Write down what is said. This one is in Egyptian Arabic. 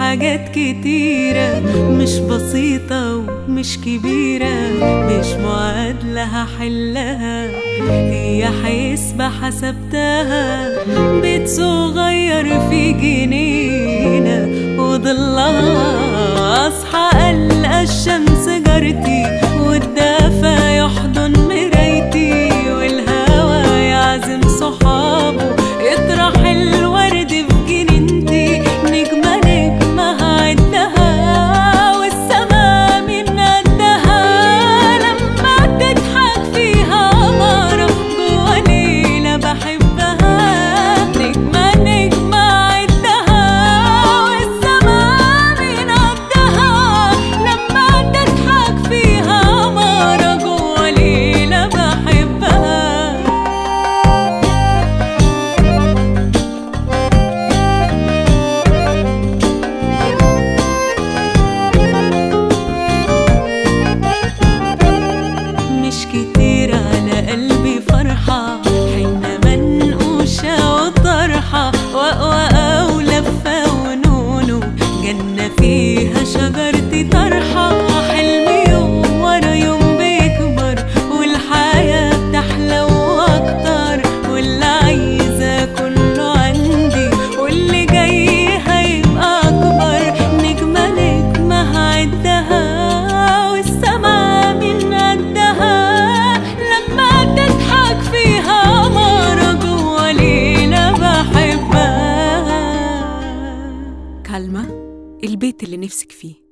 حاجات كتيرة مش بسيطة ومش كبيرة مش معادلة هحلها هي حسبة حسبتها بيت صغير في جنينة وضلها أصحى ألقى الشمس جارتي والدفا يحضن مرايتي والهوا يعزم صحابه يطرح الورد في جنينتي نجمة نجمة هعدها والسما من قدها لما تضحك فيها قمرة جوا ليلة بحبها نجمة نجمة عدها والسما من قدها لما تضحك فيها قمرة جوا ليلة بحبها مش كتير على قلبي فرحة حنة منقوشة وطرحة وأقوى ولفة ونونو جنة فيها شجرتي طرحة حلمي يوم ورا يوم بيكبر والحياة بتحلى وأكتر واللي عايزة كله عندي واللي جاي هيبقى أكبر نجمة نجمة هعدها والسما من قدها لما تضحك فيها قمرة جوا ليلة بحبها كالما البيت اللي نفسك فيه